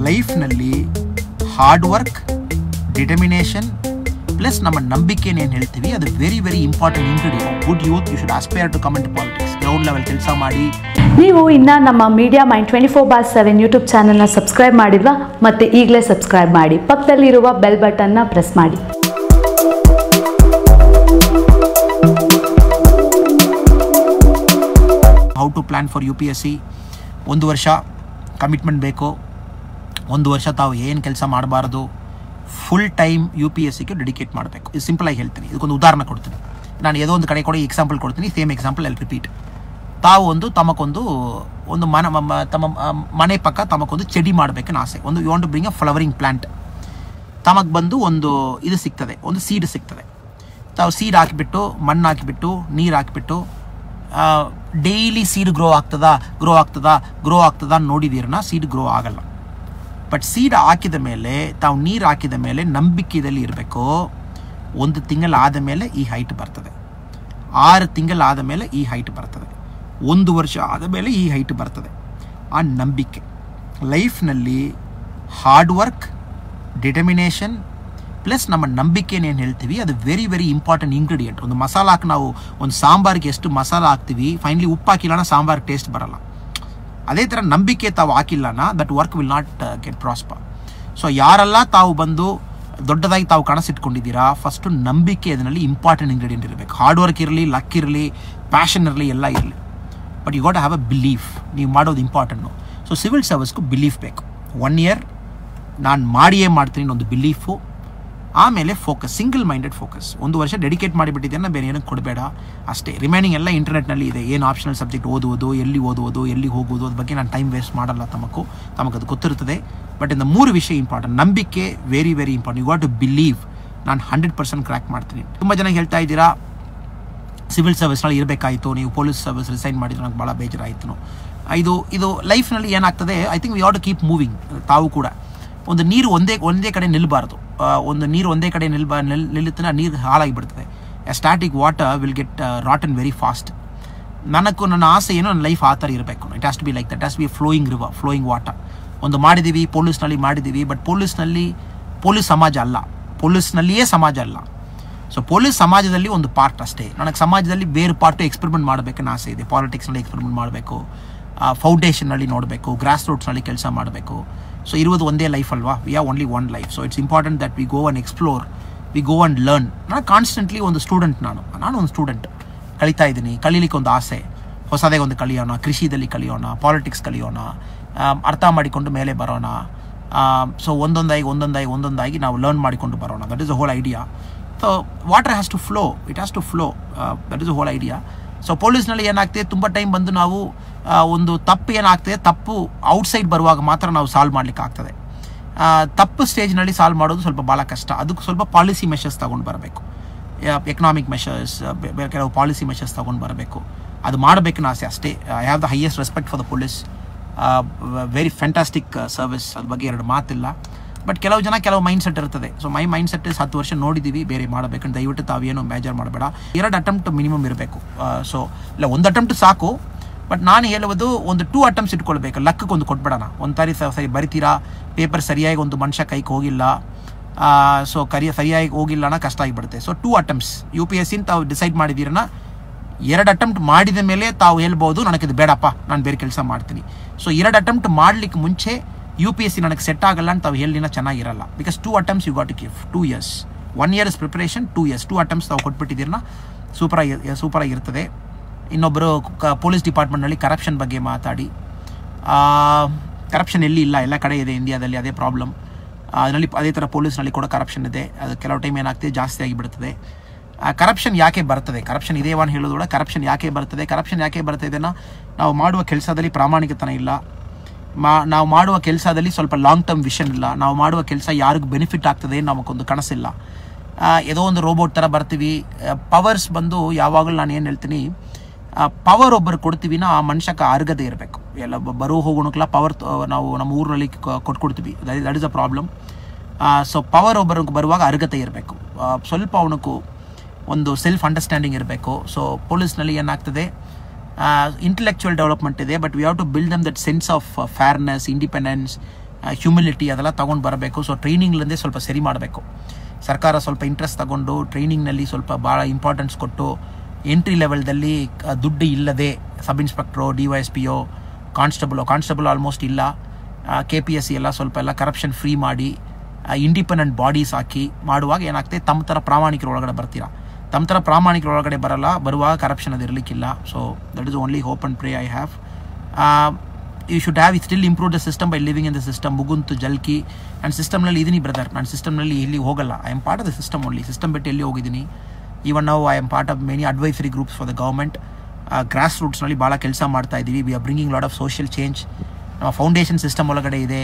ಲೈಫ್ನಲ್ಲಿ hard work determination plus ನಮ್ಮ ನಂಬಿಕೆನ ಏನು ಹೇಳ್ತೀವಿ ಅದು very very important ingredient good youth you should aspire to comment politics ground level ಕೆಲಸ ಮಾಡಿ ನೀವು ಇನ್ನು ನಮ್ಮ media mind twenty four by seven YouTube ಚಾನಲ್ನ ಸಬ್ಸ್ಕ್ರೈಬ್ ಮಾಡಿಲ್ವಾ ಮತ್ತೆ ಈಗಲೇ ಸಬ್ಸ್ಕ್ರೈಬ್ ಮಾಡಿ ಪಕ್ಕದಲ್ಲಿರುವ ಬೆಲ್ ಬಟನ್ನ ಪ್ರೆಸ್ ಮಾಡಿ how to plan for U P S C ಒಂದು ವರ್ಷ ಕಮಿಟ್ಮೆಂಟ್ ಬೇಕು ಒಂದು ವರ್ಷ ತಾವು ಏನು ಕೆಲಸ ಮಾಡಬಾರ್ದು full time U P S ಸಿಗೆ ಡೆಡಿಕೇಟ್ ಮಾಡಬೇಕು ಇದು ಸಿಂಪಲಾಗಿ ಹೇಳ್ತೀನಿ ಇದಕ್ಕೊಂದು ಉದಾಹರಣೆ ಕೊಡ್ತೀನಿ ನಾನು ಯಾವುದೋ ಒಂದು ಕಡೆ ಕೂಡ ಎಕ್ಸಾಂಪಲ್ ಕೊಡ್ತೀನಿ ಸೇಮ್ ಎಕ್ಸಾಂಪಲ್ ಎಲ್ ರಿಪೀಟ್ ತಾವು ಒಂದು ತಮಗೊಂದು ಒಂದು ಮನ ಮ- ಮ- ತಮ್ಮ ಮ- ಮನೆ ಪಕ್ಕ ತಮಗೊಂದು ಚೆಡಿ ಮಾಡಬೇಕನ್ನ ಆಸೆ ಒಂದು you want bring a flowering plant ತಮಗೆ ಬಂದು ಒಂದು ಇದು ಸಿಗ್ತದೆ ಒಂದು ಸೀಡ್ ಸಿಗ್ತದೆ ತಾವು ಸೀಡ್ ಹಾಕಿಬಿಟ್ಟು ಮಣ್ಣು ಹಾಕಿಬಿಟ್ಟು ನೀರು ಹಾಕಿಬಿಟ್ಟು ಡೈಲಿ ಸೀಡ್ ಗ್ರೋ ಆಗ್ತದಾ ಗ್ರೋ ಆಗ್ತದಾ ಗ್ರೋ ಆಗ್ತದಾ ನೋಡಿದೀರನ್ನ ಸೀಡ್ ಗ್ರೋ ಆಗಲ್ಲ ಬಟ್ ಸೀಡ್ ಹಾಕಿದ ಮೇಲೆ ತಾವು ನೀರು ಹಾಕಿದ ಮೇಲೆ ನಂಬಿಕೆಯಲ್ಲಿ ಇರಬೇಕು ಒಂದು ತಿಂಗಳಾದ ಮೇಲೆ ಈ ಹೈಟ್ ಬರ್ತದೆ ಆರು ತಿಂಗಳಾದ ಮೇಲೆ ಈ ಹೈಟ್ ಬರ್ತದೆ ಒಂದು ವರ್ಷ ಆದ ಮೇಲೆ ಈ ಹೈಟ್ ಬರ್ತದೆ ಆ ನಂಬಿಕೆ ಲೈಫ್ನಲ್ಲಿ ಹಾರ್ಡ್ ವರ್ಕ್ ಡಿಟರ್ಮಿನೇಷನ್ ಪ್ಲಸ್ ನಮ್ಮ ನಂಬಿಕೆನ ಏನು ಹೇಳ್ತೀವಿ ಅದು ವೆರಿ ವೆರಿ ಇಂಪಾರ್ಟೆಂಟ್ ಇಂಗ್ರೀಡಿಯೆಂಟ್ ಒಂದು ಮಸಾಲ ಹಾಕಿ ನಾವು ಒಂದು ಸಾಂಬಾರಿಗೆ ಎಷ್ಟು ಮಸಾಲ ಹಾಕ್ತೀವಿ ಫೈನಲಿ ಉಪ್ಪು ಹಾಕಿಲ್ಲನ ಸಾಂಬಾರ್ ಟೇಸ್ಟ್ ಬರಲ್ಲ ಅದೇ ಥರ ನಂಬಿಕೆ ತಾವು ಹಾಕಿಲ್ಲನ that work will not get prosper so ಯಾರೆಲ್ಲ ತಾವು ಬಂದು ದೊಡ್ಡದಾಗಿ ತಾವು ಕನಸಿಟ್ಕೊಂಡಿದ್ದೀರಾ ಫಸ್ಟು ನಂಬಿಕೆ ಅದರಲ್ಲಿ ಇಂಪಾರ್ಟೆಂಟ್ ಇಂಗ್ರೀಡಿಯೆಂಟ್ ಇರಬೇಕು ಹಾರ್ಡ್ ವರ್ಕ್ ಇರಲಿ ಲಕ್ ಇರಲಿ ಪ್ಯಾಷನ್ ಇರಲಿ ಎಲ್ಲ ಇರಲಿ but you got have a belief ನೀವು ಮಾಡೋದು ಇಂಪಾರ್ಟೆಂಟು ಸೊ ಸಿವಿಲ್ ಸರ್ವಿಸ್ಗೂ ಬಿಲೀಫ್ ಬೇಕು ಒನ್ ಇಯರ್ ನಾನು ಮಾಡಿಯೇ ಮಾಡ್ತೀನಿ ಒಂದು ಬಿಲೀಫು ಆಮೇಲೆ ಫೋಕಸ್ ಸಿಂಗಲ್ ಮೈಂಡೆಡ್ ಫೋಕಸ್ ಒಂದು ವರ್ಷ ಡೆಡಿಕೇಟ್ ಮಾಡಿಬಿಟ್ಟಿದ್ದೇನೆ ಬೇರೆ ಏನಕ್ಕೆ ಕೊಡಬೇಡ ಅಷ್ಟೇ ರಿಮೈನಿಂಗ್ ಎಲ್ಲ ಇಂಟರ್ನೆಟ್ನಲ್ಲಿ ಇದೆ ಏನು ಆಪ್ಷನಲ್ ಸಬ್ಜೆಕ್ಟ್ ಓದುವುದು ಎಲ್ಲಿ ಓದುವುದು ಎಲ್ಲಿ ಹೋಗುವುದು ಅದ್ರ ಬಗ್ಗೆ ನಾನು ಟೈಮ್ ವೇಸ್ಟ್ ಮಾಡಲ್ಲ ತಮಕು ತಮಗೆ ಅದು ಗೊತ್ತಿರ್ತದೆ ಬಟ್ ಇಂದ ಮೂರು ವಿಷಯ ಇಂಪಾರ್ಟೆಂಟ್ ನಂಬಿಕೆ very very important you got to believe ನಾನು ಹಂಡ್ರೆಡ್ ಪರ್ಸೆಂಟ್ ಕ್ರ್ಯಾಕ್ ಮಾಡ್ತೀನಿ ತುಂಬ ಜನ ಹೇಳ್ತಾ ಇದ್ದೀರಾ ಸಿವಿಲ್ ಸರ್ವಿಸ್ನಲ್ಲಿ ಇರಬೇಕಾಯಿತು ನೀವು ಪೊಲೀಸ್ ಸರ್ವಿಸ್ ರಿಸೈನ್ ಮಾಡಿದ್ರೆ ನನಗೆ ಭಾಳ ಬೇಜಾರಾಯಿತು ಇದು ಇದು ಲೈಫ್ನಲ್ಲಿ ಏನಾಗ್ತದೆ I think we ought to keep moving ತಾವು ಕೂಡ ಒಂದು ನೀರು ಒಂದೇ ಒಂದೇ ಕಡೆ ನಿಲ್ಲಬಾರ್ದು ಒಂದು ನೀರು ಒಂದೇ ಕಡೆ ನಿಲ್ಬ ನಿಲ್ ನಿಲ್ಲುತ್ತಾನೆ ಆ ನೀರು ಹಾಳಾಗಿ ಬಿಡ್ತದೆ static water will get rotten very fast ನನಗೂ ನನ್ನ ಆಸೆ ಏನು ನನ್ನ ಲೈಫ್ ಆ ಥರ ಇರಬೇಕು it has to be like that has be flowing river flowing water ಒಂದು ಮಾಡಿದ್ದೀವಿ ಪೊಲೀಸ್ನಲ್ಲಿ ಮಾಡಿದ್ದೀವಿ ಬಟ್ ಪೊಲೀಸ್ನಲ್ಲಿ ಪೊಲೀಸ್ ಸಮಾಜ ಅಲ್ಲ ಪೊಲೀಸ್ನಲ್ಲಿಯೇ ಸಮಾಜ ಅಲ್ಲ ಸೊ ಪೊಲೀಸ್ ಸಮಾಜದಲ್ಲಿ ಒಂದು ಪಾರ್ಟ್ ಅಷ್ಟೇ ನನಗೆ ಸಮಾಜದಲ್ಲಿ ಬೇರೆ ಪಾರ್ಟು ಎಕ್ಸ್ಪೆರಿಮೆಂಟ್ ಮಾಡಬೇಕನ್ನ ಆಸೆ ಇದೆ ಪಾಲಿಟಿಕ್ಸ್ನಲ್ಲಿ ಎಕ್ಸ್ಪೆರಿಮೆಂಟ್ ಮಾಡಬೇಕು ಫೌಂಡೇಶನ್ನಲ್ಲಿ ನೋಡಬೇಕು ಗ್ರಾಸ್ ರೂಟ್ಸ್ನಲ್ಲಿ ಕೆಲಸ ಮಾಡಬೇಕು ಸೊ ಇರುವುದು ಒಂದೇ ಲೈಫ್ ಅಲ್ವಾ we are only one life so it's important that we go and explore we go and learn ನಾನು ಕಾನ್ಸ್ಟೆಂಟ್ಲಿ ಒಂದು ಸ್ಟೂಡೆಂಟ್ ನಾನು ನಾನು ಒಂದು ಸ್ಟೂಡೆಂಟ್ ಕಲಿತಾ ಇದ್ದೀನಿ ಕಲೀಲಿಕ್ಕೆ ಒಂದು ಆಸೆ ಹೊಸದೇ ಒಂದು ಕಲಿಯೋಣ ಕೃಷಿದಲ್ಲಿ ಕಲಿಯೋಣ ಪಾಲಿಟಿಕ್ಸ್ ಕಲಿಯೋಣ ಆಮ್, ಅರ್ಥ ಮಾಡಿಕೊಂಡು ಮೇಲೆ ಬರೋಣ ಸೊ ಒಂದೊಂದಾಗಿ ಒಂದೊಂದಾಗಿ ಒಂದೊಂದಾಗಿ ನಾವು ಲರ್ನ್ ಮಾಡಿಕೊಂಡು ಬರೋಣ that is a whole idea so water has to flow it has to flow that is a whole idea so ಪೊಲೀಸ್ನಲ್ಲಿ ಏನಾಗ್ತದೆ ತುಂಬ ಟೈಮ್ ಬಂದು ನಾವು ಆ, ಒಂದು ತಪ್ಪು ಏನಾಗ್ತದೆ ತಪ್ಪು ಔಟ್ಸೈಡ್ ಬರುವಾಗ ಮಾತ್ರ ನಾವು ಸಾಲ್ವ್ ಮಾಡ್ಲಿಕ್ಕೆ ಆಗ್ತದೆ ಆ, ತಪ್ಪು ಸ್ಟೇಜ್ನಲ್ಲಿ ಸಾಲ್ವ್ ಮಾಡೋದು ಸ್ವಲ್ಪ ಭಾಳ ಕಷ್ಟ ಅದಕ್ಕೆ ಸ್ವಲ್ಪ ಪಾಲಿಸಿ ಮೆಷರ್ಸ್ ತಗೊಂಡು ಬರಬೇಕು ಎಕನಾಮಿಕ್ ಮೆಷರ್ಸ್ ಬೇರೆ ಕೆಲವು ಪಾಲಿಸಿ ಮೆಷರ್ಸ್ ತಗೊಂಡು ಬರಬೇಕು ಅದು ಮಾಡಬೇಕನ್ನ ಆಸೆ ಅಷ್ಟೇ I have the highest respect for the police very fantastic service ಅದ್ರ ಬಗ್ಗೆ ಎರಡು ಮಾತಿಲ್ಲ ಬಟ್ ಕೆಲವು ಜನ ಕೆಲವು ಮೈಂಡ್ ಸೆಟ್ ಇರ್ತದೆ so my mindset is ಹತ್ತು ವರ್ಷ ನೋಡಿದ್ದೀವಿ ಬೇರೆ ಮಾಡಬೇಕಂತ ದಯವಿಟ್ಟು ತಾವೇನು ಬೇಜಾರು ಮಾಡಬೇಡ ಎರಡು ಅಟೆಂಪ್ಟ್ ಮಿನಿಮಮ್ ಇರಬೇಕು ಸೊ ಇಲ್ಲ ಒಂದು ಅಟೆಂಪ್ಟ್ ಸಾಕು ಬಟ್ ನಾನು ಹೇಳುವುದು ಒಂದು ಟೂ ಅಟೆಂಪ್ಟ್ಸ್ ಇಟ್ಕೊಳ್ಬೇಕು ಲಕ್ಕಕ್ಕೆ ಒಂದು ಕೊಟ್ಬಿಡೋಣ ಒಂದು ತಾರಿ ಸ- ಸರಿ ಬರಿತೀರಾ ಪೇಪರ್ ಸರಿಯಾಗಿ ಒಂದು ಮನುಷ್ಯ ಕೈಗೆ ಹೋಗಿಲ್ಲ ಸೊ ಕರಿಯ ಸರಿಯಾಗಿ ಹೋಗಿಲ್ಲ ಅನ್ನೋ ಕಷ್ಟ ಆಗಿಬಿಡುತ್ತೆ so two attempts U P S ಸಿನ ತಾವು ಡಿಸೈಡ್ ಮಾಡಿದ್ದೀರನ್ನ ಎರಡು ಅಟೆಂಪ್ಟ್ ಮಾಡಿದ ಮೇಲೆ ತಾವು ಹೇಳ್ಬೋದು ನನಗೆ ಇದು ಬೇಡಪ್ಪ ನಾನು ಬೇರೆ ಕೆಲಸ ಮಾಡ್ತೀನಿ ಸೊ ಎರಡು ಅಟೆಂಪ್ಟ್ ಮಾಡ್ಲಿಕ್ಕೆ ಮುಂಚೆ ಯು ಪಿ ಎಸ್ ಸಿ ನನಗೆ ಸೆಟ್ ಆಗಲ್ಲ ಅಂತ ತಾವು ಹೇಳಿನ ಚೆನ್ನಾಗಿರಲ್ಲ because two attempts you got to give two years one years preparation two years two attempts ತಾವು ಕೊಟ್ಬಿಟ್ಟಿದ್ದೀರನ್ನ ಸೂಪರಾಗಿ ಸೂಪರಾಗಿರ್ತದೆ ಇನ್ನೊಬ್ಬರು ಪೊಲೀಸ್ ಡಿಪಾರ್ಟ್ಮೆಂಟ್ನಲ್ಲಿ ಕರಪ್ಷನ್ ಬಗ್ಗೆ ಮಾತಾಡಿ ಕರಪ್ಷನ್ ಎಲ್ಲಿ ಇಲ್ಲ ಎಲ್ಲ ಕಡೆ ಇದೆ ಇಂಡಿಯಾದಲ್ಲಿ ಅದೇ ಪ್ರಾಬ್ಲಮ್ ಅದರಲ್ಲಿ ಅದೇ ಥರ ಪೊಲೀಸ್ನಲ್ಲಿ ಕೂಡ ಕರಪ್ಷನ್ ಇದೆ ಅದು ಕೆಲವು ಟೈಮ್ ಏನಾಗ್ತದೆ ಜಾಸ್ತಿ ಆಗಿಬಿಡ್ತದೆ ಕರಪ್ಷನ್ ಯಾಕೆ ಬರ್ತದೆ ಕರಪ್ಷನ್ ಇದೇವ ಅಂತ ಹೇಳೋದು ಕೂಡ ಕರಪ್ಷನ್ ಯಾಕೆ ಬರ್ತದೆ ಕರಪ್ಷನ್ ಯಾಕೆ ಬರ್ತದೆ ನಾವು ಮಾಡುವ ಕೆಲಸದಲ್ಲಿ ಪ್ರಾಮಾಣಿಕತನ ಇಲ್ಲ ಮಾ ನಾವು ಮಾಡುವ ಕೆಲಸದಲ್ಲಿ ಸ್ವಲ್ಪ ಲಾಂಗ್ ಟರ್ಮ್ ವಿಷನ್ ಇಲ್ಲ ನಾವು ಮಾಡುವ ಕೆಲಸ ಯಾರಿಗೂ ಬೆನಿಫಿಟ್ ಆಗ್ತದೆ ನಮಗೊಂದು ಕನಸಿಲ್ಲ ಆ, ಏನೋ ಒಂದು ರೋಬೋಟ್ ಥರ ಬರ್ತೀವಿ ಪವರ್ಸ್ ಬಂದು ಯಾವಾಗಲೂ ನಾನು ಏನು ಹೇಳ್ತೀನಿ ಪವರ್ ಒಬ್ಬರು ಕೊಡ್ತೀವಿ ಆ ಮನುಷ್ಯಕ್ಕೆ ಅರ್ಗದೆ ಇರಬೇಕು ಎಲ್ಲ ಬ- ಬರೋ ಹೋಗೋಣಕ್ಕೆಲ್ಲ ಪವರ್ ನಾವು ನಮ್ಮ ಊರಲ್ಲಿ ಕ- ಕೊಟ್ಕೊಡ್ತೀವಿ that is a problem so power ಒಬ್ಬರಿಗೆ ಬರುವಾಗ ಅರ್ಹತೆ ಇರಬೇಕು ಸ್ವಲ್ಪ ಅವನಕ್ಕೂ ಒಂದು ಸೆಲ್ಫ್ ಅಂಡರ್ಸ್ಟ್ಯಾಂಡಿಂಗ್ ಇರಬೇಕು ಸೊ ಪೊಲೀಸ್ನಲ್ಲಿ ಏನಾಗ್ತದೆ ಇಂಟೆಲೆಕ್ಚುಯಲ್ ಡೆವಲಪ್ಮೆಂಟ್ ಇದೆ but we have to build them that sense of fairness independence humility ಅದೆಲ್ಲ ತೊಗೊಂಡು ಬರಬೇಕು ಸೊ ಟ್ರೈನಿಂಗ್ಲಿಂದೇ ಸ್ವಲ್ಪ ಸರಿ ಮಾಡಬೇಕು ಸರ್ಕಾರ ಸ್ವಲ್ಪ ಇಂಟ್ರೆಸ್ಟ್ ತಗೊಂಡು ಟ್ರೈನಿಂಗ್ನಲ್ಲಿ ಸ್ವಲ್ಪ ಭಾಳ ಇಂಪಾರ್ಟೆನ್ಸ್ ಕೊಟ್ಟು ಎಂಟ್ರಿ ಲೆವೆಲ್ದಲ್ಲಿ ಕ- ದುಡ್ಡು ಇಲ್ಲದೆ ಸಬ್ ಇನ್ಸ್ಪೆಕ್ಟ್ರೋ ಡಿ ವೈ ಎಸ್ ಪಿ ಒ ಕಾನ್ಸ್ಟೇಬಲು ಕಾನ್ಸ್ಟೇಬಲ್ ಆಲ್ಮೋಸ್ಟ್ ಇಲ್ಲ ಕೆ ಪಿ ಎಸ್ ಸಿ ಎಲ್ಲ ಸ್ವಲ್ಪ ಎಲ್ಲ ಕರಪ್ಷನ್ ಫ್ರೀ ಮಾಡಿ ಇಂಡಿಪೆಂಡೆಂಟ್ ಬಾಡೀಸ್ ಹಾಕಿ ಮಾಡುವಾಗ ಏನಾಗ್ತದೆ ತಮ್ಮ ಥರ ಪ್ರಾಮಾಣಿಕರ ಒಳಗಡೆ ಬರ್ತೀರಾ ತಮ್ಮ ಥರ ಪ್ರಾಮಾಣಿಕರ ಒಳಗಡೆ ಬರಲ್ಲ ಬರುವಾಗ ಕರಪ್ಷನ್ ಅದು ಇರಲಿಕ್ಕಿಲ್ಲ so that is only hope and pray I have you should have still improve the system by living in the system ಮುಗುಂತು ಜಲ್ಕಿ ನಾನು ಸಿಸ್ಟಮ್ನಲ್ಲಿ ಇದೀನಿ ಬ್ರದರ್ ನಾನು ಸಿಸ್ಟಮ್ನಲ್ಲಿ ಎಲ್ಲಿ ಹೋಗಲ್ಲ I am part of the system only system ಬಿಟ್ಟು ಎಲ್ಲಿ ಹೋಗಿದ್ದೀನಿ ಈವನ್ ನಾವು I am part of many advisory groups for the government grass ರೂಟ್ಸ್ನಲ್ಲಿ ಭಾಳ ಕೆಲಸ ಮಾಡ್ತಾ ಇದ್ದೀವಿ we are bringing lot of social change ನಮ್ಮ ಫೌಂಡೇಶನ್ ಸಿಸ್ಟಮ್ ಒಳಗಡೆ ಇದೆ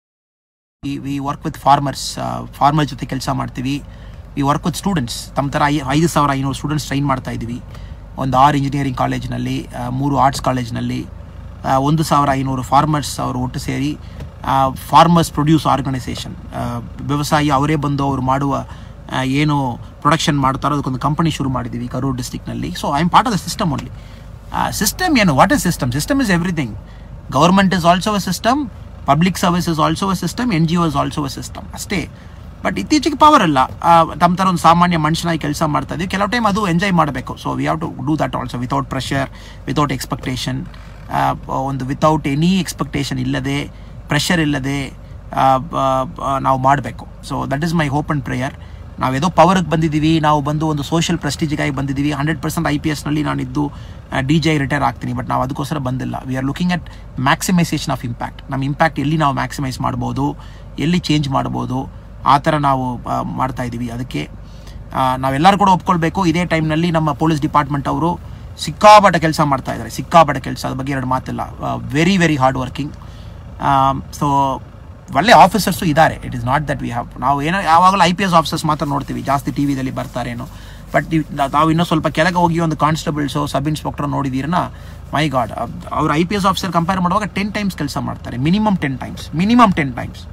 we work with farmers farmer ಜೊತೆ ಕೆಲಸ ಮಾಡ್ತೀವಿ ವಿ ವರ್ಕ್ ವಿತ್ ಸ್ಟೂಡೆಂಟ್ಸ್ ತಮ್ಮ ಥರ ಐ ಐದು ಸಾವಿರ ಐನೂರು ಸ್ಟೂಡೆಂಟ್ಸ್ ಟ್ರೈನ್ ಮಾಡ್ತಾ ಇದ್ದೀವಿ ಒಂದು ಆರು ಇಂಜಿನಿಯರಿಂಗ್ ಕಾಲೇಜ್ನಲ್ಲಿ ಆ, ಮೂರು ಆರ್ಟ್ಸ್ ಕಾಲೇಜ್ನಲ್ಲಿ ಆ, ಒಂದು ಸಾವಿರ ಐನೂರು ಫಾರ್ಮರ್ಸ್ ಅವರು ಒಟ್ಟು ಸೇರಿ ಫಾರ್ಮರ್ಸ್ ಪ್ರೊಡ್ಯೂಸ್ ಆರ್ಗನೈಸೇಷನ್ ವ್ಯವಸಾಯಿ ಅವರೇ ಬಂದು ಅವರು ಮಾಡುವ ಆ, ಏನು ಪ್ರೊಡಕ್ಷನ್ ಮಾಡ್ತಾರೋ ಅದಕ್ಕೊಂದು ಕಂಪನಿ ಶುರು ಮಾಡಿದ್ದೀವಿ ಕರೂರು ಡಿಸ್ಟಿಕ್ನಲ್ಲಿ so I am part of the system only system ಏನು what is system system is everything government is also a system public service is also a system N G O is also a system ಅಷ್ಟೇ but ಇತ್ತೀಚೆಗೆ power ಅಲ್ಲ ಆ, ತಮ್ಮ ಥರ ಒಂದು ಸಾಮಾನ್ಯ ಮನುಷ್ಯನಾಗಿ ಕೆಲಸ ಮಾಡ್ತಾ ಇದೀವಿ ಕೆಲವು ಟೈಮ್ ಅದು ಎಂಜಾಯ್ ಮಾಡಬೇಕು so we have to do that also without pressure without expectation ಒಂದು ವಿತೌಟ್ ಎನಿ ಎಕ್ಸ್ಪೆಕ್ಟೇಷನ್ ಇಲ್ಲದೆ ಪ್ರೆಷರ್ ಇಲ್ಲದೆ ಆ, ಆ, ಆ, ನಾವು ಮಾಡಬೇಕು so that is my hope and prayer ನಾವೇದೋ ಪವರ್ಗೆ ಬಂದಿದ್ದೀವಿ ನಾವು ಬಂದು ಒಂದು ಸೋಷಿಯಲ್ ಪ್ರೆಸ್ಟೀಜಿಗಾಗಿ ಬಂದಿದ್ದೀವಿ ಹಂಡ್ರೆಡ್ ಪರ್ಸೆಂಟ್ ಐ ಪಿ ಎಸ್ನಲ್ಲಿ ನಾನಿದ್ದು ಡಿ ಜೆ ರಿಟೈರ್ ಆಗ್ತೀನಿ ಬಟ್ ನಾವು ಅದಕ್ಕೋಸ್ಕರ ಬಂದಿಲ್ಲ we are looking at maximisation of impact ನಮ್ಮ ಇಂಪ್ಯಾಕ್ಟ್ ಎಲ್ಲಿ ನಾವು ಮ್ಯಾಕ್ಸಿಮೈಸ್ ಮಾಡ್ಬೋದು ಎಲ್ಲಿ ಚೇಂಜ್ ಮಾಡ್ಬೋದು ಆ ಥರ ನಾವು ಆ, ಮಾಡ್ತಾ ಇದ್ದೀವಿ ಅದಕ್ಕೆ ಆ, ನಾವೆಲ್ಲರೂ ಕೂಡ ಒಪ್ಕೊಳ್ಬೇಕು ಇದೇ ಟೈಮ್ನಲ್ಲಿ ನಮ್ಮ ಪೊಲೀಸ್ ಡಿಪಾರ್ಟ್ಮೆಂಟ್ ಅವರು ಸಿಕ್ಕಾಪಟ್ಟೆ ಕೆಲಸ ಮಾಡ್ತಾ ಇದ್ದಾರೆ ಸಿಕ್ಕಾಪಟ್ಟೆ ಕೆಲಸ ಅದ್ರ ಬಗ್ಗೆ ಎರಡು ಮಾತಿಲ್ಲ very very hard working so ಒಳ್ಳೆ ಆಫೀಸರ್ಸು ಇದ್ದಾರೆ it is not that we have ನಾವು ಏನೋ ಯಾವಾಗಲೂ ಐ ಪಿ ಎಸ್ ಆಫೀಸರ್ಸ್ ಮಾತ್ರ ನೋಡ್ತೀವಿ ಜಾಸ್ತಿ ಟಿ ವಿದಲ್ಲಿ ಬರ್ತಾರೇನೋ ಬಟ್ ನಾವು ಇನ್ನೂ ಸ್ವಲ್ಪ ಕೆಳಗೆ ಹೋಗಿ ಒಂದು ಕಾನ್ಸ್ಟೇಬಲ್ಸು ಸಬ್ ಇನ್ಸ್ಪೆಕ್ಟರ್ ನೋಡಿದೀರನ ಮೈ ಗಾಡ್ ಅವ್ರು I P S officer compare ಮಾಡುವಾಗ ಟೆನ್ ಟೈಮ್ಸ್ ಕೆಲಸ ಮಾಡ್ತಾರೆ minimum ten times minimum ten times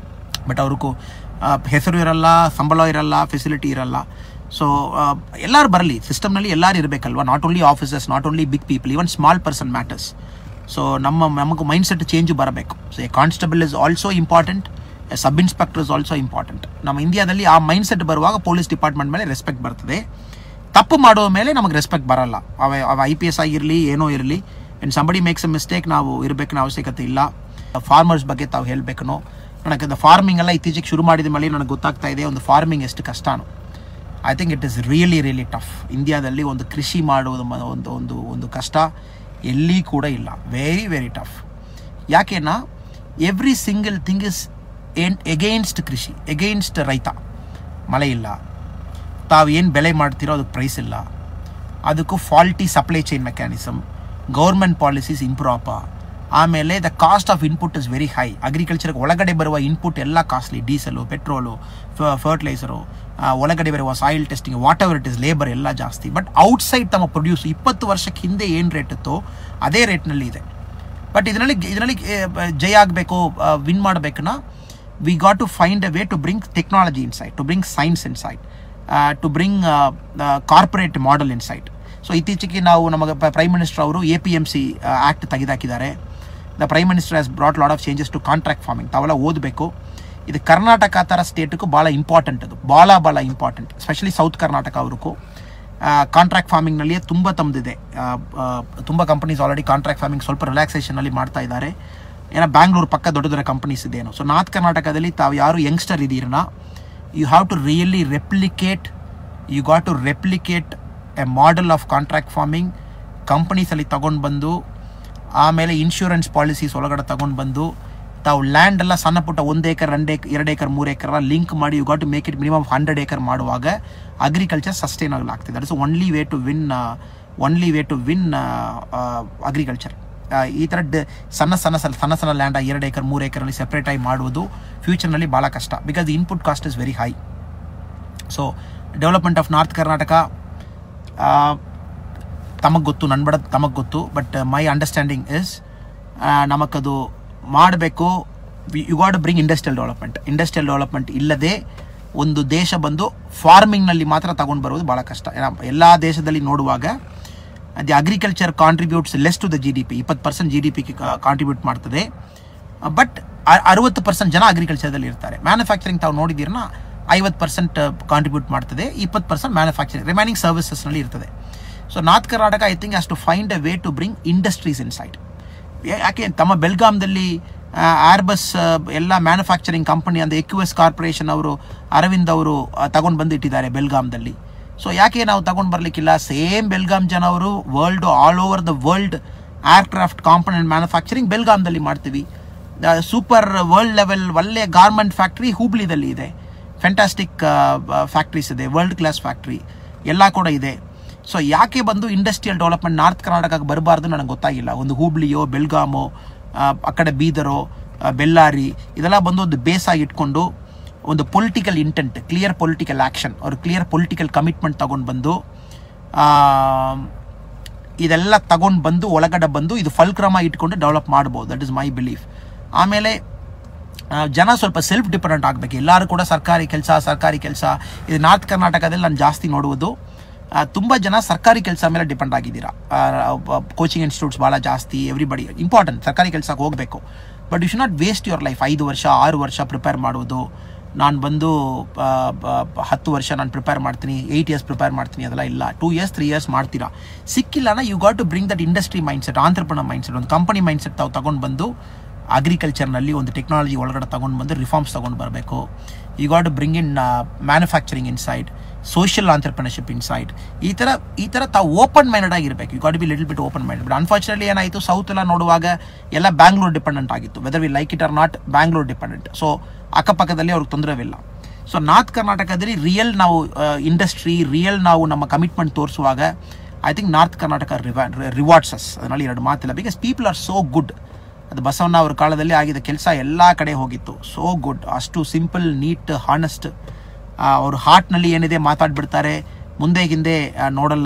but ಅವ್ರಿಗೂ ಹೆಸರು ಇರಲ್ಲ ಸಂಬಳ ಇರಲ್ಲ ಫೆಸಿಲಿಟಿ ಇರಲ್ಲ ಸೊ ಎಲ್ಲರೂ ಬರಲಿ ಸಿಸ್ಟಮ್ನಲ್ಲಿ ಎಲ್ಲರೂ ಇರಬೇಕಲ್ವಾ not only officers not only big people even small person matters so ನಮ್ಮ ನಮಗೆ ಮೈಂಡ್ ಸೆಟ್ ಚೇಂಜು ಬರಬೇಕು so a constable is also important a sub inspector is also important ನಮ್ಮ ಇಂಡಿಯಾದಲ್ಲಿ ಆ ಮೈಂಡ್ ಸೆಟ್ ಬರುವಾಗ ಪೊಲೀಸ್ ಡಿಪಾರ್ಟ್ಮೆಂಟ್ ಮೇಲೆ respect ಬರ್ತದೆ ತಪ್ಪು ಮಾಡೋ ಮೇಲೆ ನಮಗೆ ರೆಸ್ಪೆಕ್ಟ್ ಬರಲ್ಲ ಅವ ಅವ ಐ ಪಿ ಎಸ್ ಆಗಿರಲಿ ಏನೋ ಇರಲಿ in somebody makes a mistake ನಾವು ಇರಬೇಕಿನ ಅವಶ್ಯಕತೆ ಇಲ್ಲ ಫಾರ್ಮರ್ಸ್ ಬಗ್ಗೆ ತಾವು ಹೇಳಬೇಕನೋ ನನಗೆ ಫಾರ್ಮಿಂಗ್ ಎಲ್ಲ ಇತ್ತೀಚೆಗೆ ಶುರು ಮಾಡಿದ ಮೇಲೆ ನನಗೆ ಗೊತ್ತಾಗ್ತಾ ಇದೆ ಒಂದು ಫಾರ್ಮಿಂಗ್ ಎಷ್ಟು ಕಷ್ಟನೋ I think it is really really tough ಇಂಡಿಯಾದಲ್ಲಿ ಒಂದು ಕೃಷಿ ಮಾಡುವುದು ಮ- ಒಂದು ಒಂದು ಒಂದು ಕಷ್ಟ ಎಲ್ಲಿ ಕೂಡ ಇಲ್ಲ ವೆರಿ ವೆರಿ ಟಫ್ ಯಾಕೆನಾ ಎವ್ರಿ ಸಿಂಗಲ್ ಥಿಂಗ್ ಇಸ್ ಏನ್ ಎಗೇನ್ಸ್ಟ್ ಕೃಷಿ ಎಗೇನ್ಸ್ಟ್ ರೈತ ಮಳೆ ಇಲ್ಲ ತಾವು ಏನು ಬೆಳೆ ಮಾಡ್ತೀರೋ ಅದಕ್ಕೆ ಪ್ರೈಸ್ ಇಲ್ಲ ಅದಕ್ಕೂ faulty supply chain mechanism government policies improper ಆಮೇಲೆ the cost of input is very high ಅಗ್ರಿಕಲ್ಚರ್ಗೆ ಒಳಗಡೆ ಬರುವ ಇನ್ಪುಟ್ ಎಲ್ಲ ಕಾಸ್ಟ್ಲಿ ಡೀಸೆಲು ಪೆಟ್ರೋಲು ಫರ್ಟಿಲೈಸರು ಒಳಗಡೆ ಬರುವ soil testing whatever it is labour ಎಲ್ಲ ಜಾಸ್ತಿ ಬಟ್ ಔಟ್ಸೈಡ್ ತಮ್ಮ ಪ್ರೊಡ್ಯೂಸ್ ಇಪ್ಪತ್ತು ವರ್ಷಕ್ಕೆ ಹಿಂದೆ ಏನು ರೇಟ್ ಇತ್ತೋ ಅದೇ ರೇಟ್ನಲ್ಲಿ ಇದೆ ಬಟ್ ಇದರಲ್ಲಿ ಇದರಲ್ಲಿ ಜಯ ಆಗಬೇಕು ವಿನ್ ಮಾಡಬೇಕನ್ನ we got to find a way to bring technology inside to bring science inside to bring corporate model inside so ಇತ್ತೀಚೆಗೆ ನಾವು ನಮಗೆ ಪ್ರೈಮ್ ಮಿನಿಸ್ಟರ್ ಅವರು A P M C act ತೆಗೆದಾಕಿದ್ದಾರೆ the prime minister has brought lot of changes to contract farming ತಾವೆಲ್ಲ ಓದಬೇಕು ಇದು ಕರ್ನಾಟಕ ಥರ ಸ್ಟೇಟ್ಗೂ ಭಾಳ ಇಂಪಾರ್ಟೆಂಟ್ ಅದು ಭಾಳ ಭಾಳ ಇಂಪಾರ್ಟೆಂಟ್ ಸ್ಪೆಷಲಿ ಸೌತ್ ಕರ್ನಾಟಕ ಅವ್ರಿಗೂ ಕಾಂಟ್ರಾಕ್ಟ್ ಫಾರ್ಮಿಂಗ್ನಲ್ಲಿಯೇ ತುಂಬ ತಮ್ಮದಿದೆ ತುಂಬ ಕಂಪನೀಸ್ ಆಲ್ರೆಡಿ ಕಾಂಟ್ರಾಕ್ಟ್ ಫಾರ್ಮಿಂಗ್ ಸ್ವಲ್ಪ ರಿಲ್ಯಾಕ್ಸೇಷನಲ್ಲಿ ಮಾಡ್ತಾ ಇದ್ದಾರೆ ಏನೋ ಬ್ಯಾಂಗ್ಳೂರು ಪಕ್ಕ ದೊಡ್ಡ ದೊಡ್ಡ ಕಂಪನೀಸ್ ಇದೇನು ಸೊ ನಾರ್ತ್ ಕರ್ನಾಟಕದಲ್ಲಿ ತಾವು ಯಾರು ಯಂಗ್ಸ್ಟರ್ ಇದೀರನ you have to really replicate you got to replicate a model of contract farming ಕಂಪನೀಸಲ್ಲಿ ತಗೊಂಡು ಬಂದು ಆಮೇಲೆ ಇನ್ಶೂರೆನ್ಸ್ ಪಾಲಿಸೀಸ್ ಒಳಗಡೆ ತಗೊಂಡು ಬಂದು ತಾವು ಲ್ಯಾಂಡ್ ಎಲ್ಲ ಸಣ್ಣ ಪುಟ್ಟ ಒಂದು ಏಕರ್ ಎರಡು ಏಕರ್ ಎರಡು ಏಕರ್ ಮೂರು ಏಕರ್ ಲಿಂಕ್ ಮಾಡಿ you got to make it minimum hundred acre ಮಾಡುವಾಗ ಅಗ್ರಿಕಲ್ಚರ್ ಸಸ್ಟೈನಬಲ್ ಆಗ್ತದೆ that is only way to win only way to win agriculture ಈ ಥರ ಡ- ಸಣ್ಣ ಸಣ್ಣ ಸಣ್ಣ ಸಣ್ಣ ಸಣ್ಣ ಲ್ಯಾಂಡ್ ಎರಡು ಏಕರ್ ಮೂರು ಏಕರಲ್ಲಿ ಸೆಪ್ರೇಟಾಗಿ ಮಾಡುವುದು ಫ್ಯೂಚರ್ನಲ್ಲಿ ಭಾಳ ಕಷ್ಟ because input cost is very high so development of north Karnataka ತಮಗೆ ಗೊತ್ತು ನನ್ನ ಬಡ ತಮಗೆ ಗೊತ್ತು ಬಟ್ ಮೈ ಅಂಡರ್ಸ್ಟ್ಯಾಂಡಿಂಗ್ ಇಸ್ ನಮಗದು ಮಾಡಬೇಕು you got bring industrial development industrial development ಇಲ್ಲದೆ ಒಂದು ದೇಶ ಬಂದು ಫಾರ್ಮಿಂಗ್ನಲ್ಲಿ ಮಾತ್ರ ತಗೊಂಡು ಬರೋದು ಭಾಳ ಕಷ್ಟ ಎಲ್ಲ ದೇಶದಲ್ಲಿ ನೋಡುವಾಗ the agriculture contributes less to the G D P ಇಪ್ಪತ್ತು percent G D P contribute ಮಾಡ್ತದೆ ಬಟ್ ಅರವತ್ತು ಪರ್ಸೆಂಟ್ ಜನ ಅಗ್ರಿಕಲ್ಚರ್ದಲ್ಲಿ ಇರ್ತಾರೆ ಮ್ಯಾನುಫ್ಯಾಕ್ಚರಿಂಗ್ ತಾವು ನೋಡಿದ್ದೀರನ್ನ ಐವತ್ತು ಪರ್ಸೆಂಟ್ ಕಾಂಟ್ರಿಬ್ಯೂಟ್ ಮಾಡ್ತದೆ ಇಪ್ಪತ್ತು ಪರ್ಸೆಂಟ್ ಮ್ಯಾನುಫ್ಯಾಕ್ಚರಿಂಗ್ ರಿಮೈನಿಂಗ್ ಸರ್ವಿಸಸ್ನಲ್ಲಿ ಇರ್ತದೆ so north Karnataka I think has to find a way to bring industries inside ಯಾಕೆ ತಮ್ಮ ಬೆಲ್ಗಾಮ್ದಲ್ಲಿ ಆರ್ಬಸ್ ಎಲ್ಲ ಮ್ಯಾನುಫ್ಯಾಕ್ಚರಿಂಗ್ ಕಂಪನಿ ಅಂದರೆ ಎಕ್ಯು ಎಸ್ ಕಾರ್ಪೊರೇಷನ್ ಅವರು ಅರವಿಂದ್ ಅವರು ತಗೊಂಡು ಬಂದು ಇಟ್ಟಿದ್ದಾರೆ ಬೆಲ್ಗಾಮ್ದಲ್ಲಿ ಸೊ ಯಾಕೆ ನಾವು ತಗೊಂಡು ಬರಲಿಕ್ಕಿಲ್ಲ ಸೇಮ್ ಬೆಲ್ಗಾಮ್ ಜನ ಅವರು world all over the world aircraft component manufacturing ಬೆಲ್ಗಾಮ್ದಲ್ಲಿ ಮಾಡ್ತೀವಿ ಸೂಪರ್ ವರ್ಲ್ಡ್ ಲೆವೆಲ್ ಒಳ್ಳೆ ಗಾರ್ಮೆಂಟ್ ಫ್ಯಾಕ್ಟ್ರಿ ಹುಬ್ಳಿದಲ್ಲಿ ಇದೆ ಫ್ಯಾಂಟಾಸ್ಟಿಕ್ ಫ್ಯಾಕ್ಟ್ರೀಸ್ ಇದೆ ವರ್ಲ್ಡ್ ಕ್ಲಾಸ್ ಫ್ಯಾಕ್ಟ್ರಿ ಎಲ್ಲ ಕೂಡ ಇದೆ ಸೊ ಯಾಕೆ ಬಂದು ಇಂಡಸ್ಟ್ರಿಯಲ್ ಡೆವಲಪ್ಮೆಂಟ್ ನಾರ್ತ್ ಕರ್ನಾಟಕಕ್ಕೆ ಬರಬಾರ್ದು ನನಗೆ ಗೊತ್ತಾಗಿಲ್ಲ ಒಂದು ಹುಬ್ಳಿಯೋ ಬೆಲ್ಗಾಮೋ ಆ, ಆ ಕಡೆ ಬೀದರೋ ಆ, ಬೆಳ್ಳಾರಿ ಇದೆಲ್ಲ ಬಂದು ಒಂದು ಬೇಸ್ ಆಗಿ ಇಟ್ಕೊಂಡು ಒಂದು political intent clear political action ಅವ್ರು ಕ್ಲಿಯರ್ ಪೊಲಿಟಿಕಲ್ ಕಮಿಟ್ಮೆಂಟ್ ತಗೊಂಡು ಬಂದು ಆ, ಇದೆಲ್ಲ ತಗೊಂಡು ಬಂದು ಒಳಗಡೆ ಬಂದು ಇದು ಫಲ್ಕ್ರಮ ಇಟ್ಕೊಂಡು ಡೆವಲಪ್ ಮಾಡ್ಬೋದು ದಟ್ ಇಸ್ ಮೈ ಬಿಲೀಫ್ ಆಮೇಲೆ ಆ, ಜನ ಸ್ವಲ್ಪ ಸೆಲ್ಫ್ ಡಿಪೆಂಡೆಂಟ್ ಆಗಬೇಕು ಎಲ್ಲರೂ ಕೂಡ ಸರ್ಕಾರಿ ಕೆಲಸ ಸರ್ಕಾರಿ ಕೆಲಸ ಇದು ನಾರ್ತ್ ಕರ್ನಾಟಕದಲ್ಲಿ ನಾನು ಜಾಸ್ತಿ ನೋಡುವುದು ಆ, ತುಂಬ ಜನ ಸರ್ಕಾರಿ ಕೆಲಸ ಮೇಲೆ ಡಿಪೆಂಡ್ ಆಗಿದ್ದೀರಾ ಕೋಚಿಂಗ್ ಇನ್ಸ್ಟಿಟ್ಯೂಟ್ಸ್ ಭಾಳ ಜಾಸ್ತಿ ಎವ್ರಿಬಡಿ ಇಂಪಾರ್ಟೆಂಟ್ ಸರ್ಕಾರಿ ಕೆಲಸಕ್ಕೆ ಹೋಗಬೇಕು but you should not waste your life ಐದು ವರ್ಷ ಆರು ವರ್ಷ ಪ್ರಿಪೇರ್ ಮಾಡುವುದು ನಾನು ಬಂದು ಆ, ಬ- ಬ- ಹತ್ತು ವರ್ಷ ನಾನು ಪ್ರಿಪೇರ್ ಮಾಡ್ತೀನಿ ಏಯ್ಟ್ ಇಯರ್ಸ್ ಪ್ರಿಪೇರ್ ಮಾಡ್ತೀನಿ ಅದೆಲ್ಲ ಇಲ್ಲ ಟೂ ಇಯರ್ಸ್ ತ್ರೀ ಇಯರ್ಸ್ ಮಾಡ್ತೀರಾ ಸಿಕ್ಕಿಲ್ಲನ you got to bring that industry mindset entrepreneur mindset ಒಂದು ಕಂಪನಿ ಮೈಂಡ್ಸೆಟ್ ತಾವು ತಗೊಂಡು ಬಂದು ಅಗ್ರಿಕಲ್ಚರ್ನಲ್ಲಿ ಒಂದು ಟೆಕ್ನಾಲಜಿ ಒಳಗಡೆ ತಗೊಂಡು ಬಂದು ರಿಫಾರ್ಮ್ಸ್ ತಗೊಂಡು ಬರಬೇಕು you got to bring in manufacturing inside social entrepreneurship inside ಈ ಥರ ಈ ಥರ ತಾವು ಓಪನ್ ಮೈಂಡೆಡ್ ಆಗಿರಬೇಕು you got be little bit open mind but unfortunately ಏನಾಯಿತು ಸೌತ್ ಎಲ್ಲ ನೋಡುವಾಗ ಎಲ್ಲ ಬ್ಯಾಂಗ್ಳೂರ್ ಡಿಪೆಂಡೆಂಟ್ ಆಗಿತ್ತು whether we like it or not Bangalore dependent so ಅಕ್ಕಪಕ್ಕದಲ್ಲಿ ಅವ್ರಿಗೆ ತೊಂದರೆವಿಲ್ಲ ಸೊ ನಾರ್ತ್ ಕರ್ನಾಟಕದಲ್ಲಿ ರಿಯಲ್ ನಾವು ಇಂಡಸ್ಟ್ರಿ ರಿಯಲ್ ನಾವು ನಮ್ಮ ಕಮಿಟ್ಮೆಂಟ್ ತೋರಿಸುವಾಗ I think north Karnataka rewards us ಅದರಲ್ಲಿ ಎರಡು ಮಾತಿಲ್ಲ because people are so good ಅದು ಬಸವಣ್ಣ ಅವ್ರ ಕಾಲದಲ್ಲಿ ಆಗಿದ್ದ ಕೆಲಸ ಎಲ್ಲ ಕಡೆ ಹೋಗಿತ್ತು ಸೋ ಗುಡ್ ಅಷ್ಟು ಸಿಂಪಲ್ ನೀಟ್ ಹಾನೆಸ್ಟ್ ಅವ್ರ ಹಾರ್ಟ್ನಲ್ಲಿ ಏನಿದೆ ಮಾತಾಡ್ಬಿಡ್ತಾರೆ ಮುಂದೆ ಹಿಂದೆ ಆ, ನೋಡಲ್ಲ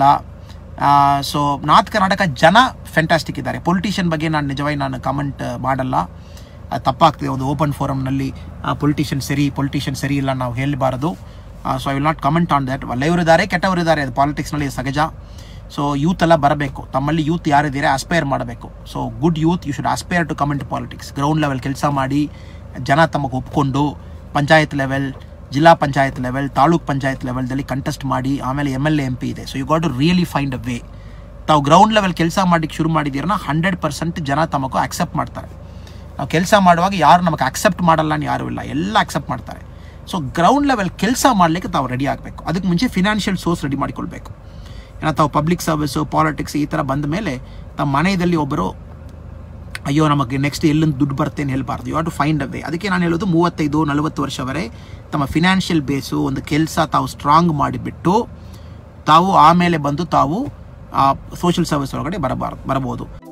ಸೊ ನಾರ್ತ್ ಕರ್ನಾಟಕ ಜನ ಫೆಂಟಾಸ್ಟಿಕ್ ಇದ್ದಾರೆ ಪೊಲಿಟಿಷಿಯನ್ ಬಗ್ಗೆ ನಾನು ನಿಜವಾಗಿ ನಾನು ಕಮೆಂಟ್ ಮಾಡಲ್ಲ ಅದು ತಪ್ಪಾಗ್ತದೆ ಒಂದು ಓಪನ್ ಫೋರಮ್ನಲ್ಲಿ ಪೊಲಿಟಿಷಿಯನ್ ಸರಿ ಪೊಲಿಟಿಷಿಯನ್ ಸರಿ ಇಲ್ಲ ನಾವು ಹೇಳಬಾರದು so I will not comment on that ಒಳ್ಳೆಯವರಿದ್ದಾರೆ ಕೆಟ್ಟವರಿದ್ದಾರೆ ಅದು ಪಾಲಿಟಿಕ್ಸ್ನಲ್ಲಿ ಸಹಜ ಸೊ ಯೂತ್ ಎಲ್ಲ ಬರಬೇಕು ತಮ್ಮಲ್ಲಿ ಯೂತ್ ಯಾರಿದ್ದೀರಾ ಅಸ್ಪೈರ್ ಮಾಡಬೇಕು so good youth you should aspire to comment politics ground level ಕೆಲಸ ಮಾಡಿ ಜನ ತಮಗೆ ಒಪ್ಕೊಂಡು ಪಂಚಾಯತ್ ಲೆವೆಲ್ ಜಿಲ್ಲಾ ಪಂಚಾಯತ್ ಲೆವೆಲ್ ತಾಲೂಕ್ ಪಂಚಾಯತ್ ಲೆವೆಲ್ದಲ್ಲಿ ಕಂಟೆಸ್ಟ್ ಮಾಡಿ ಆಮೇಲೆ M L A M P ಇದೆ so you got to really find a way ತಾವು ಗ್ರೌಂಡ್ ಲೆವೆಲ್ ಕೆಲಸ ಮಾಡಲಿಕ್ಕೆ ಶುರು ಮಾಡಿದ್ದೀರನ್ನ ಹಂಡ್ರೆಡ್ ಪರ್ಸೆಂಟ್ ಜನ ತಮಗೂ ಅಕ್ಸೆಪ್ಟ್ ಮಾಡ್ತಾರೆ ನಾವು ಕೆಲಸ ಮಾಡುವಾಗ ಯಾರು ನಮಗೆ ಅಕ್ಸೆಪ್ಟ್ ಮಾಡಲ್ಲ ಅಂತ ಯಾರೂ ಇಲ್ಲ ಎಲ್ಲ ಅಕ್ಸೆಪ್ಟ್ ಮಾಡ್ತಾರೆ ಸೊ ಗ್ರೌಂಡ್ ಲೆವೆಲ್ ಕೆಲಸ ಮಾಡಲಿಕ್ಕೆ ತಾವು ರೆಡಿ ಆಗಬೇಕು ಅದಕ್ಕೆ ಮುಂಚೆ ಫಿನಾನ್ಷಿಯಲ್ ಸೋರ್ಸ್ ರೆಡಿ ಮಾಡಿಕೊಳ್ಬೇಕು ಏನೋ ತಾವು ಪಬ್ಲಿಕ್ ಸರ್ವಿಸು ಪಾಲಿಟಿಕ್ಸ್ ಈ ಥರ ಬಂದ ಮೇಲೆ ತಮ್ಮ ಮನೆಯಲ್ಲಿ ಒಬ್ಬರು ಅಯ್ಯೋ ನಮಗೆ ನೆಕ್ಸ್ಟ್ ಎಲ್ಲಿಂದ ದುಡ್ಡು ಬರುತ್ತೆ ಅಂತ ಹೇಳ್ಬಾರ್ದು you to find a way ಅದಕ್ಕೆ ನಾನು ಹೇಳೋದು ಮೂವತ್ತೈದು ನಲವತ್ತು ವರ್ಷವರೆ ತಮ್ಮ ಫಿನಾನ್ಷಿಯಲ್ ಬೇಸು ಒಂದು ಕೆಲಸ ತಾವು ಸ್ಟ್ರಾಂಗ್ ಮಾಡಿಬಿಟ್ಟು ತಾವು ಆಮೇಲೆ ಬಂದು ತಾವು ಸೋಷಿಯಲ್ ಸರ್ವಿಸ್ ಒಳಗಡೆ ಬರಬಾರ್ದು ಬರಬಹುದು